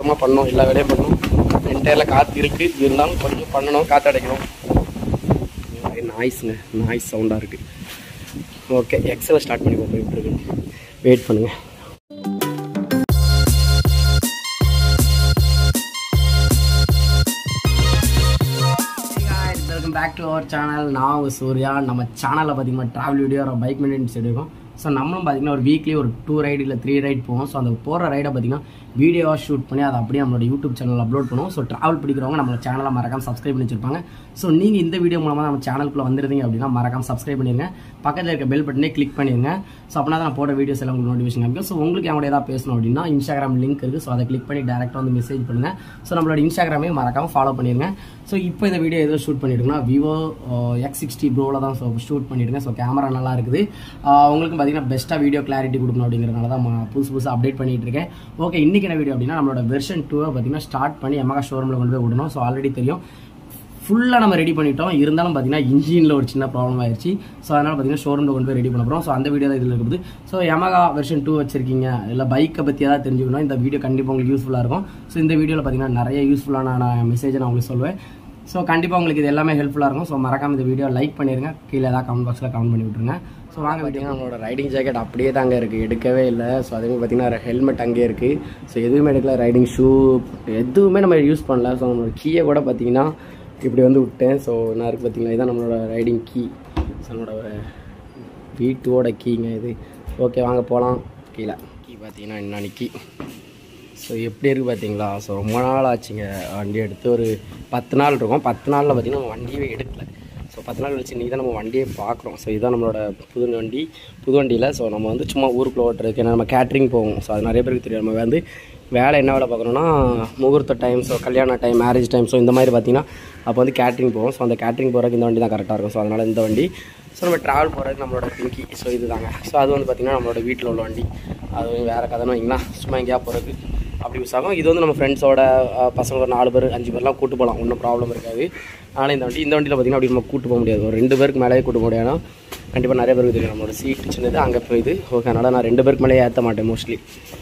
சுத்தமாக பண்ணணும் எல்லா வேலையும் பண்ணணும் ரெண்டு டயரில் காற்று இருக்குது இருந்தாலும் கொஞ்சம் பண்ணணும் காற்று அடைக்கணும் நாய்ஸுங்க நாய்ஸ் சவுண்டாக இருக்குது ஓகே எக்ஸலை ஸ்டார்ட் பண்ணி பார்ப்போம் எப்படி இருக்குன்னு வெயிட் பண்ணுங்கள் welcome back to our channel நான் உங்கள் சூர்யா நம்ம சேனலில் பார்த்தீங்கன்னா ட்ராவல் வீடியோ பைக் மெயின்டெனன்ஸ் எடுக்கும் ஸோ நம்மளும் பார்த்தீங்கன்னா ஒரு வீக்லி ஒரு டூ ரைடு இல்லை த்ரீ ரைட் போவோம் ஸோ அந்த போகிற ரைடை பார்த்தீங்கன்னா வீடியோவாக ஷூட் பண்ணி அதை அப்படியே நம்மளோட யூடியூப் சேனல் அப்லோட் பண்ணுவோம் ஸோ ட்ராவல் பிடிக்கிறவங்க நம்ம சேனலை மறக்காம சப்ஸ்கிரைப் பண்ணி வச்சிருப்பாங்க ஸோ நீங்கள் இந்த வீடியோ மூலமாக நம்ம சேனலுக்குள்ளே வந்துருந்தீங்க அப்படின்னா மறக்காம சப்ஸ்கிரைப் பண்ணிருங்க பக்கத்தில் இருக்க பெல் பட்டனே கிளிக் பண்ணிருங்க ஸோ அப்படின்னா தான் நான் போட வீடியோஸ் எல்லாம் உங்களுக்கு நோட்டிஃபிகேஷன் காமிக்கும் ஸோ உங்களுக்கு என்னோட ஏதாவது பேசணும் அப்படின்னா இன்ஸ்டாகிராம் லிங்க் இருக்குது ஸோ அதை கிளிக் பண்ணி டேரெக்டாக வந்து மெசேஜ் பண்ணுங்கள் ஸோ நம்மளோட இன்ஸ்டாகிராமையும் மறக்காம ஃபாலோ பண்ணிருங்க ஸோ இப்போ இந்த வீடியோ எதுவும் ஷூட் பண்ணிட்டுருக்குன்னா விவோ எக்ஸ் சிக்ஸ்டி ப்ரோவில் தான் ஸோ ஷூட் பண்ணியிருக்கேன் ஸோ கேமரா நல்லா இருக்குது ஆஹ் உங்களுக்கு பார்த்தீங்கன்னா பெஸ்ட்டாக வீடியோ கிளாரிட்டி கொடுக்கணும் அப்படிங்கிறனால தான் ம- புதுசு புதுசு அப்டேட் பண்ணிட்டு இருக்கேன் ஓகே இன்றைக்கி என்ன வீடியோ அப்படின்னா நம்மளோட வெர்ஷன் டூவை பார்த்தீங்கன்னா ஸ்டார்ட் பண்ணி எமகா ஷோரூமில் கொண்டு போய் விடணும் ஸோ ஆல்ரெடி தெரியும் ஃபுல்லாக நம்ம ரெடி பண்ணிட்டோம் இருந்தாலும் பார்த்தீங்கன்னா இன்ஜினில் ஒரு சின்ன ப்ராப்ளம் ஆயிடுச்சு ஸோ அதனால் பார்த்தீங்கன்னா ஷோரூமில் கொண்டு போய் ரெடி பண்ண போகிறோம் ஸோ அந்த வீடியோ தான் இதில் இருக்குது ஸோ Yamaha வெர்ஷன் டூ வச்சிருக்கீங்க இல்லை பைக்கை பற்றி ஏதாவது தெரிஞ்சுக்கணும் இந்த வீடியோ கண்டிப்பாக உங்களுக்கு யூஸ்ஃபுல்லாக இருக்கும் ஸோ இந்த வீடியோவில் பார்த்தீங்கன்னா நிறைய யூஸ்ஃபுல்லான நான் மெசேஜை நான் உங்களுக்கு சொல்லுவேன் ஸோ கண்டிப்பாக உங்களுக்கு இது எல்லாமே ஹெல்ப்ஃபுல்லாக இருக்கும் ஸோ மறக்காம இந்த வீடியோ லைக் பண்ணிடுங்க கீழே ஏதாவது கமெண்ட் பாக்ஸில் கமெண்ட் பண்ணி விட்ருங்க ஸோ வாங்க பார்த்தீங்கன்னா நம்மளோட ரைடிங் ஜாக்கெட் அப்படியே தாங்க இருக்குது எடுக்கவே இல்லை ஸோ அதேமாதிரி பார்த்தீங்கன்னா ஹெல்மெட் அங்கேயே இருக்குது ஸோ எதுவுமே எடுக்கல ரைடிங் ஷூ எதுவுமே நம்ம யூஸ் பண்ணல ஸோ நம்மளோட கீயை கூட பார்த்தீங்கன்னா இப்படி வந்து விட்டேன் ஸோ என்ன இருக்குது பார்த்தீங்களா இதான் நம்மளோட ரைடிங் கீ ஸோ நம்மளோட வீட்டோட கீங்க இது ஓகே வாங்க போகலாம் கீழே கீ பார்த்தீங்கன்னா என்ன கீ ஸோ எப்படி இருக்குது பார்த்தீங்களா ஸோ ரொம்ப நாள் ஆச்சுங்க வண்டி எடுத்து ஒரு பத்து நாள் இருக்கும் பத்து நாளில் பார்த்தீங்கன்னா நம்ம வண்டியவே எடுக்கல ஸோ பத்து நாள் கழிச்சு இன்றைக்கி தான் நம்ம வண்டியே பார்க்குறோம் ஸோ இதுதான் நம்மளோட புது வண்டி புது வண்டியில் ஸோ நம்ம வந்து சும்மா ஊருக்குள்ள ஓட்டுறதுக்கு ஏன்னா நம்ம கேட்ரிங் போவோம் ஸோ அது நிறைய பேருக்கு தெரியும் நம்ம வந்து வேலை என்ன வேலை பார்க்குறோன்னா முகூர்த்த டைம் ஸோ கல்யாண டைம் மேரேஜ் டைம் ஸோ இந்த மாதிரி பார்த்தீங்கன்னா அப்போ வந்து கேட்ரிங் போவோம் ஸோ அந்த கேட்ரிங் போகிறதுக்கு இந்த வண்டி தான் கரெக்டாக இருக்கும் ஸோ அதனால் இந்த வண்டி ஸோ நம்ம ட்ராவல் போகிறதுக்கு நம்மளோட பிங்கி ஸோ இதுதாங்க ஸோ அது வந்து பார்த்திங்கன்னா நம்மளோட வீட்டில் உள்ள வண்டி அது வந்து வேறு கதைன்னு வைங்களா சும்மா எங்கேயா போகிறதுக்கு அப்படி யூஸ் ஆகும் இது வந்து நம்ம ஃப்ரெண்ட்ஸோட பசங்க ஒரு நாலு பேர் அஞ்சு பேர்லாம் கூட்டு போகலாம் ஒன்றும் ப்ராப்ளம் இருக்காது ஆனால் இந்த வண்டி இந்த வண்டியில் பார்த்திங்கன்னா அப்படி நம்ம கூட்டு போக முடியாது ஒரு ரெண்டு பேருக்கு மேலேயே கூட்டு போக முடியாது கண்டிப்பாக நிறைய பேருக்கு தெரியும் நம்மளோட சீட்டு சின்னது அங்கே போயிது ஓகே அதனால் நான் ரெண்டு பேருக்கு மேலே ஏற்ற மாட்டேன் மோஸ்ட்லி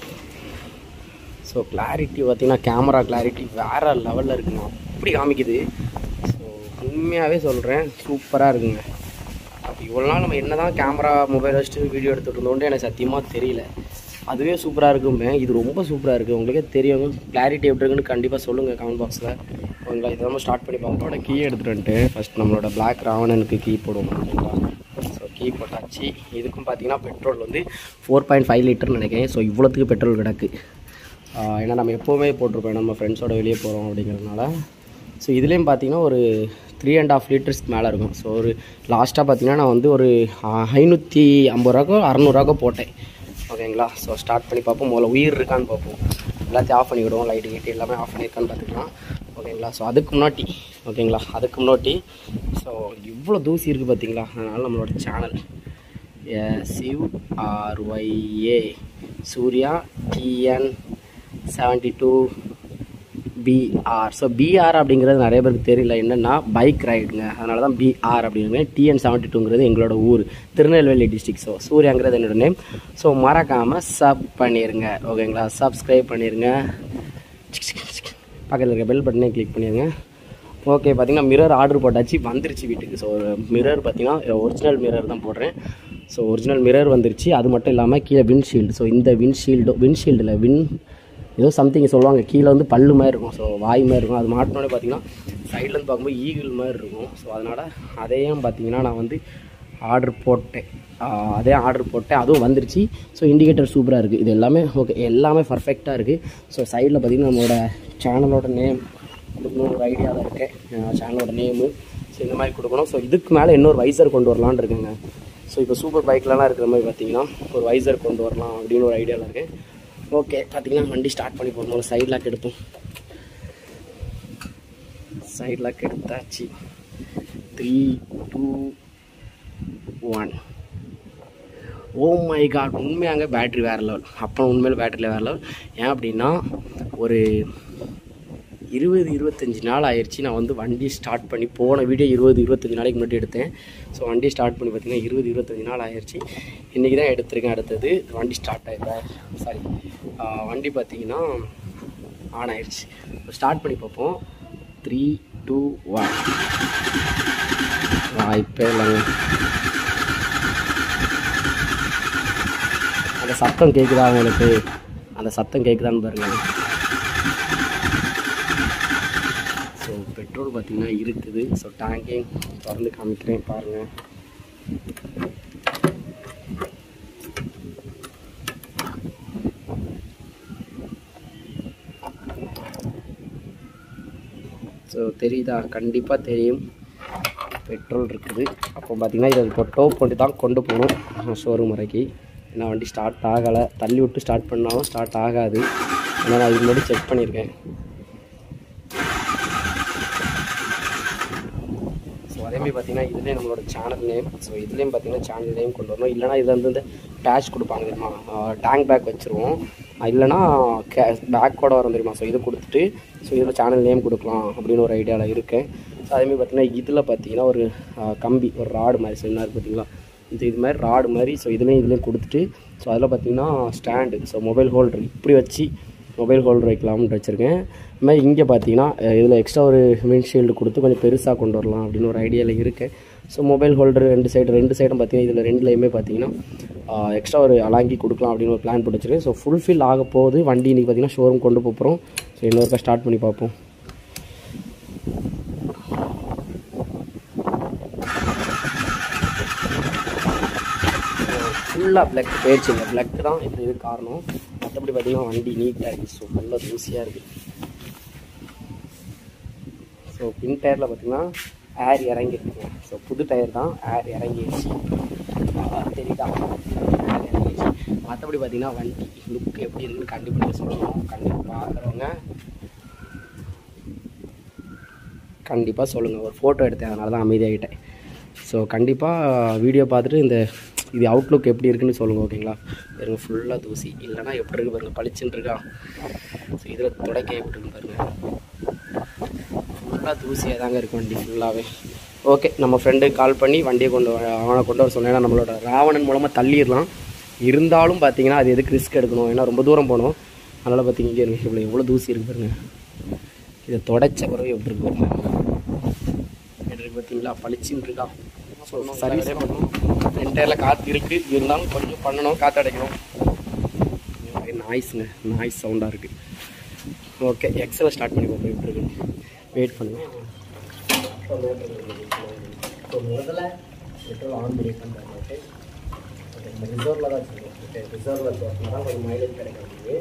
ஸோ கிளாரிட்டி பார்த்தீங்கன்னா கேமரா கிளாரிட்டி வேறு லெவலில் இருக்குங்க அப்படி காமிக்குது ஸோ உண்மையாகவே சொல்கிறேன் சூப்பராக இருக்குங்க அப்போ இவ்வளோ நாள் நம்ம என்ன தான் கேமரா மொபைல் வச்சுட்டு வீடியோ எடுத்துகிட்டு இருந்தோன்ட்டு எனக்கு சத்தியமாக தெரியல அதுவே சூப்பராக இருக்குமே இது ரொம்ப சூப்பராக இருக்குது உங்களுக்கே தெரியும் கிளாரிட்டி எப்படி இருக்குன்னு கண்டிப்பாக சொல்லுங்கள் கமெண்ட் பாக்ஸில் ஓகேங்களா இதை நம்ம ஸ்டார்ட் பண்ணி பார்ப்போம் கீ எடுத்துகிட்டு வந்துட்டு ஃபஸ்ட் நம்மளோட பிளாக் ராவணனுக்கு கீ போடுவோம் ஓகேங்களா ஸோ கீ போட்டாச்சு இதுக்கும் பார்த்தீங்கன்னா பெட்ரோல் வந்து ஃபோர் பாயிண்ட் ஃபைவ் லிட்டர்னு நினைக்கிறேன் ஸோ இவ்வளோத்துக்கு பெட்ரோல் கிடக்கு ஆஹ் ஏன்னா நம்ம எப்போவுமே போட்டிருப்போம் நம்ம ஃப்ரெண்ட்ஸோட வெளியே போகிறோம் அப்படிங்கிறதுனால ஸோ இதுலேயும் பார்த்தீங்கன்னா ஒரு த்ரீ அண்ட் ஆஃப் லிட்டர்ஸ்க்கு மேலே இருக்கும் ஸோ ஒரு லாஸ்ட்டாக பார்த்தீங்கன்னா நான் வந்து ஒரு ஐநூற்றி ஐம்பது ரூபாக்கோ அறநூறுவாக்கோ போட்டேன் ஓகேங்களா ஸோ ஸ்டார்ட் பண்ணி பார்ப்போம் முதல்ல உயிர் இருக்கான்னு பார்ப்போம் எல்லாத்தையும் ஆஃப் பண்ணிவிடுவோம் லைட்டு கீட்டு எல்லாமே ஆஃப் பண்ணியிருக்கான்னு பார்த்துக்கலாம் ஓகேங்களா ஸோ அதுக்கு முன்னாடி ஓகேங்களா அதுக்கு முன்னாடி ஸோ இவ்வளோ தூசி இருக்குது பார்த்தீங்களா அதனால் நம்மளோட சேனல் சிவ் RYA Surya TN seventy two PR so PR அப்படிங்கிறது நிறைய பேருக்கு தெரியல என்னென்னா பைக் ரைடுங்க அதனால தான் பிஆர் அப்படிங்கிறது டிஎன் செவன்ட்டி டூங்கிறது எங்களோட ஊர் திருநெல்வேலி டிஸ்ட்ரிக் ஸோ சூர்யாங்கிறது என்னோட நேம் ஸோ மறக்காமல் சப் பண்ணிடுங்க ஓகேங்களா சப்ஸ்கிரைப் பண்ணிடுங்க பக்கத்தில் இருக்க பெல் பட்டனே கிளிக் பண்ணிடுங்க ஓகே பார்த்தீங்கன்னா மிரர் ஆர்டர் போட்டாச்சு வந்துருச்சு வீட்டுக்கு ஸோ மிரர் பார்த்தீங்கன்னா ஒரிஜினல் மிரர் தான் போடுறேன் ஸோ ஒரிஜினல் மிரர் வந்துருச்சு அது மட்டும் இல்லாமல் கீழே விண்ட்ஷீல்டு ஸோ இந்த விண்ட்ஷீல்டு விண்ட்ஷீல்டில் வின் ஏதோ சம்திங் சொல்லுவாங்க கீழே வந்து பல்லு மாதிரி இருக்கும் ஸோ வாய் மாதிரி இருக்கும் அது மாட்டினோடனே பார்த்தீங்கன்னா சைட்லேருந்து பார்க்கும்போது ஈகிள் மாதிரி இருக்கும் ஸோ அதனால் அதையும் பார்த்தீங்கன்னா நான் வந்து ஆர்டர் போட்டேன் ஆஹ் அதே ஆர்டர் போட்டேன் அதுவும் வந்துருச்சு ஸோ இண்டிகேட்டர் சூப்பராக இருக்குது இது எல்லாமே ஓகே எல்லாமே பர்ஃபெக்டாக இருக்குது ஸோ சைடில் பார்த்தீங்கன்னா நம்மளோட சேனலோட நேம் கொடுக்கணும் ஒரு ஐடியா தான் இருக்கேன் சேனலோட நேமு ஸோ இந்த மாதிரி கொடுக்கணும் ஸோ இதுக்கு மேலே இன்னொரு வைசர் கொண்டு வரலான்னு இருக்கேங்க ஸோ இப்போ சூப்பர் பைக்லலாம் இருக்கிற மாதிரி பார்த்தீங்கன்னா ஒரு வைசர் கொண்டு வரலாம் அப்படின்னு ஒரு ஐடியாவில் இருக்கேன் ஓகே பார்த்தீங்கன்னா வண்டி ஸ்டார்ட் பண்ணி போகணும் சைட் லாக் எடுப்போம் சைட் லாக் எடுத்தாச்சு three two one oh my god உண்மையாங்க பேட்ரி வேறு லெவல் அப்புறம் உண்மையில் பேட்டரியில் வேறு லெவல் ஏன் அப்படின்னா ஒரு இருபது இருபத்தஞ்சி நாள் ஆயிடுச்சு நான் வந்து வண்டி ஸ்டார்ட் பண்ணி போன வீடியோ இருபது இருபத்தஞ்சி நாளைக்கு முன்னாடி எடுத்தேன் ஸோ வண்டி ஸ்டார்ட் பண்ணி பார்த்தீங்கன்னா இருபது இருபத்தஞ்சி நாள் ஆயிடுச்சு இன்றைக்கி தான் எடுத்திருக்கேன் அடுத்தது வண்டி ஸ்டார்ட் ஆகிடுறேன் சாரி வண்டி பார்த்தீங்கன்னா ஆன் ஆயிடுச்சு ஸ்டார்ட் பண்ணி பார்ப்போம் த்ரீ டூ ஒன் வாய்ப்பே இல்லைங்க அந்த சத்தம் கேட்குதா உங்களுக்கு அந்த சத்தம் கேட்குதான்னு பாருங்க ஸோ பெட்ரோல் பார்த்தீங்கன்னா இருக்குது ஸோ டேங்கையும் திறந்து காமிக்கிறேன் பாருங்கள் ஸோ தெரியுதா கண்டிப்பாக தெரியும் பெட்ரோல் இருக்குது அப்போ பார்த்தீங்கன்னா இதை இப்போ டோப் பண்ணி தான் கொண்டு போகணும் ஷோரூம் வரைக்கும் ஏன்னா வண்டி ஸ்டார்ட் ஆகலை தள்ளி விட்டு ஸ்டார்ட் பண்ணாலும் ஸ்டார்ட் ஆகாது ஏன்னா நான் இது முன்னாடி செக் பண்ணியிருக்கேன் ஸோ அதேமாதிரி பார்த்தீங்கன்னா இதுலேயே நம்மளோட சேனல் நேம் ஸோ இதுலேயும் பார்த்தீங்கன்னா சேனல் நேம் கொண்டு வரணும் இல்லைனா இதில் வந்து இந்த பேட்ச் கொடுப்பாங்க தெரியுமா டேங்க் பேக் வச்சுருவோம் இல்லைனா கே பேக்கோட வரும் தெரியுமா ஸோ இது கொடுத்துட்டு ஸோ இதில் சேனல் நேம் கொடுக்கலாம் அப்படின்னு ஒரு ஐடியாவில் இருக்கேன் ஸோ அதேமாதிரி பார்த்தீங்கன்னா இதில் பார்த்தீங்கன்னா ஒரு ஆ, கம்பி ஒரு ராடு மாதிரி ஸோ என்ன பார்த்தீங்களா இது இது மாதிரி ராடு மாதிரி ஸோ இதுலேயும் இதுலேயும் கொடுத்துட்டு ஸோ அதில் பார்த்தீங்கன்னா ஸ்டாண்டு ஸோ மொபைல் ஹோல்டர் இப்படி வச்சு மொபைல் ஹோல்டர் வைக்கலாம்னு வச்சுருக்கேன் இது மாதிரி இங்கே பார்த்தீங்கன்னா இதில் எக்ஸ்ட்ரா ஒரு விண்ட்ஷீல்டு கொடுத்து கொஞ்சம் பெருசாக கொண்டு வரலாம் அப்படின்னு ஒரு ஐடியாவில் இருக்கேன் ஸோ மொபைல் ஹோல்டர் ரெண்டு சைடு ரெண்டு சைடும் பார்த்தீங்கன்னா இதில் ரெண்டுலேயுமே பார்த்தீங்கன்னா எக்ஸ்ட்ரா ஒரு அலாங்கி கொடுக்கலாம் அப்படின்னு ஒரு பிளான் போட்டு வச்சிருக்கேன் ஸோ ஃபுல்ஃபில் ஆக போகுது வண்டி இன்றைக்கி பார்த்தீங்கன்னா ஷோரூம் கொண்டு போகிறோம் ஸோ இன்னொருக்கா ஸ்டார்ட் பண்ணி பார்ப்போம் ஃபுல்லாக பிளக் போயிடுச்சுங்க பிளக் தான் இது இது காரணம் மற்றபடி பார்த்தீங்கன்னா வண்டி நீட்டாக இருக்குது ஸோ நல்லா தூசியாக இருக்குது ஸோ பின் டயரில் பார்த்தீங்கன்னா ஏர் இறங்கிருக்குங்க ஸோ புது டயர் தான் ஏர் இறங்கிடுச்சு ஆ, தெரியுதா ஏர் இறங்கிடுச்சு மற்றபடி பார்த்தீங்கன்னா வண்டி லுக் எப்படி இருக்குன்னு கண்டிப்பாக நீங்கள் சொல்லணும் கண்டிப்பாக பார்க்குறவங்க கண்டிப்பாக சொல்லுங்கள் ஒரு ஃபோட்டோ எடுத்தேன் அதனால தான் அமைதியாகிட்டேன் ஸோ கண்டிப்பாக வீடியோ பார்த்துட்டு இந்த இது அவுட்லுக் எப்படி இருக்குன்னு சொல்லுங்கள் ஓகேங்களா பாருங்க ஃபுல்லாக தூசி இல்லைன்னா எப்படி இருக்கு பாருங்க பளிச்சுன்னு இருக்கா ஸோ இதில் துடைக்க எப்படி இருக்கு பாருங்க ஃபுல்லாக தூசியாக தாங்க இருக்கு வண்டி ஃபுல்லாகவே ஓகே நம்ம ஃப்ரெண்டுக்கு கால் பண்ணி வண்டியை கொண்டு வர அவனை கொண்டு வர சொன்னேன்னா நம்மளோட ராவணன் மூலமாக தள்ளிடலாம் இருந்தாலும் பார்த்தீங்கன்னா அது எதுக்கு ரிஸ்க் எடுக்கணும் ஏன்னா ரொம்ப தூரம் போகணும் அதனால் பார்த்தீங்க இங்கே இருக்கு இவ்வளோ எவ்வளோ தூசி இருக்கு பாருங்க இதை தொடச்ச பிறகு எப்படி இருக்கு பாருங்க எப்படி இருக்கு பார்த்தீங்களா பளிச்சுன்னு இருக்கா ஸோ சர்வீஸ் பண்ணணும் ரெண்டு டயரில் காற்று இருக்குது இருந்தாலும் கொஞ்சம் பண்ணணும் காற்று அடைக்கணும் நாய்ஸுங்க நாய்ஸ் சவுண்டாக இருக்குது ஓகே எக்ஸலை ஸ்டார்ட் பண்ணி பார்ப்போம் எப்படி இருக்குன்னு வெயிட் பண்ணுங்கள் ஸோ முதல்ல பெட்ரோல் ஆன் பண்ணி பண்ணுறேன் ஓகே ஓகே நம்ம ரிசர்வில் தான் வச்சுருக்கோம் ஓகே ரிசர்வில் வச்சுருக்கோம் தான் கொஞ்சம் மைலேஜ் கிடைக்கிறது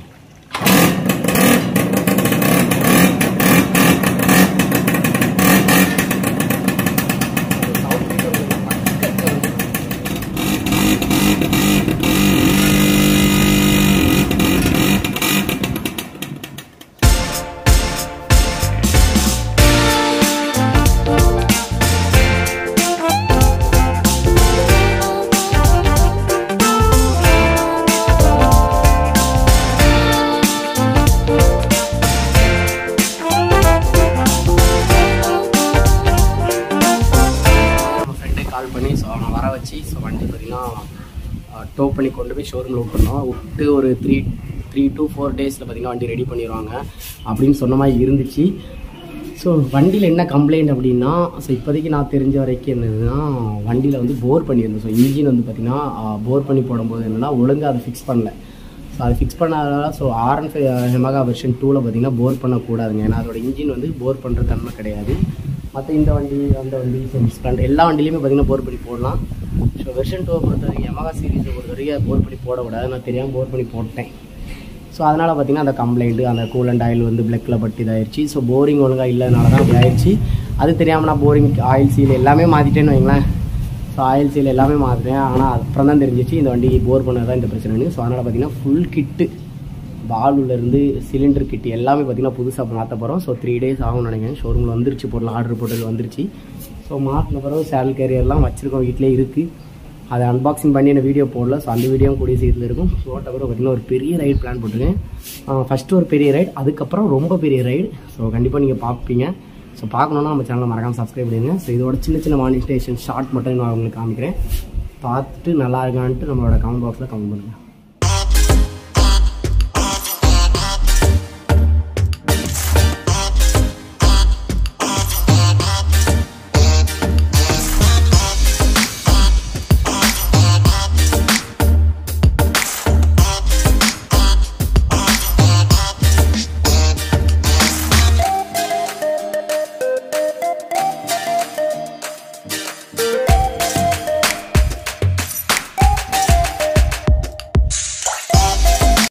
நம்ம ஃப்ரெண்டே கால் பண்ணி ஸோ அவனை வர வச்சு ஸோ வண்டி பார்த்தீங்கன்னா டோ பண்ணி கொண்டு போய் ஷோரூமில் விட்டுருந்தோம் விட்டு ஒரு த்ரீ த்ரீ டு ஃபோர் டேஸில் பார்த்தீங்கன்னா வண்டி ரெடி பண்ணிடுவாங்க அப்படின்னு சொன்ன மாதிரி இருந்துச்சு ஸோ வண்டியில் என்ன கம்ப்ளைண்ட் அப்படின்னா ஸோ இப்போதைக்கு நான் தெரிஞ்ச வரைக்கும் என்னதுன்னா வண்டியில் வந்து போர் பண்ணியிருந்தோம் ஸோ இன்ஜின் வந்து பார்த்திங்கன்னா போர் பண்ணி போடும்போது என்னன்னா ஒழுங்காக அதை ஃபிக்ஸ் பண்ணல ஸோ அதை ஃபிக்ஸ் பண்ணாதனால ஸோ ஆர்என் ஃபைவ் ஹெமகா வெர்ஷன் டூவில் பார்த்தீங்கன்னா போர் பண்ணக்கூடாதுங்க ஏன்னா அதோட இன்ஜின் வந்து போர் பண்ணுற தன்மை கிடையாது மற்ற இந்த வண்டி அந்த வண்டி ஸோ ஸ்ப்ளெண்டர் எல்லா வண்டிலையுமே பார்த்தீங்கன்னா போர் பண்ணி போடலாம் ஸோ வெர்ஷன் டூவை பொறுத்த வரைக்கும் யமகா சீரிஸை பொறுத்த வரைக்கும் போர் பண்ணி போடக்கூடாது நான் தெரியாமல் போர் பண்ணி போட்டேன் ஸோ அதனால் பார்த்தீங்கன்னா அந்த கம்ப்ளைண்ட்டு அந்த கூலண்ட் ஆயில் வந்து பிளக்கில் பட்டு இதாயிருச்சு ஸோ போரிங் ஒழுங்காக இல்லாதனால தான் அப்படி ஆயிடுச்சு அது தெரியாமல் நான் போரிங் ஆயில் சீல் எல்லாமே மாற்றிட்டேன்னு வைங்களேன் ஸோ ஆயில் சீல் எல்லாமே மாற்றிட்டேன் ஆனால் அப்புறம் தான் தெரிஞ்சிச்சு இந்த வண்டி போர் பண்ணது தான் இந்த பிரச்சனைன்னு ஸோ அதனால் பார்த்தீங்கன்னா ஃபுல் கிட்டு பாலுலேருந்து சிலிண்டர் கிட்டு எல்லாமே பார்த்தீங்கன்னா புதுசாக மாற்ற போகிறோம் ஸோ த்ரீ டேஸ் ஆகும்னு நினைக்கிறேன் ஷோரூமில் வந்துருச்சு பொருள் ஆர்டர் போட்டது வந்துருச்சு ஸோ மாற்றின பிறகு சேல் கேரியர்லாம் வச்சுருக்கோம் வீட்டிலே இருக்குது அதை அன்பாக்சிங் பண்ணி என்ன வீடியோ போடல ஸோ அந்த வீடியோ கூடிய சீட்டில் இருக்கும் போட்ட பிறகு பார்த்தீங்கன்னா ஒரு பெரிய ரைடு பிளான் போட்டிருக்கேன் ஃபஸ்ட்டு ஒரு பெரிய ரைடு அதுக்கப்புறம் ரொம்ப பெரிய ரைடு ஸோ கண்டிப்பாக நீங்கள் பார்ப்பீங்க ஸோ பார்க்கணுன்னா நம்ம சேனலை மறக்காமல் சப்ஸ்கிரைப் பண்ணிடுங்க ஸோ இதோட சின்ன சின்ன மானிட்டேஷன் ஷார்ட் மட்டும் நான் உங்களுக்கு காமிக்கிறேன் பார்த்துட்டு நல்லா இருக்கான்ட்டு நம்மளோட கமெண்ட் பாக்ஸில் கமெண்ட் பண்ணுங்கள்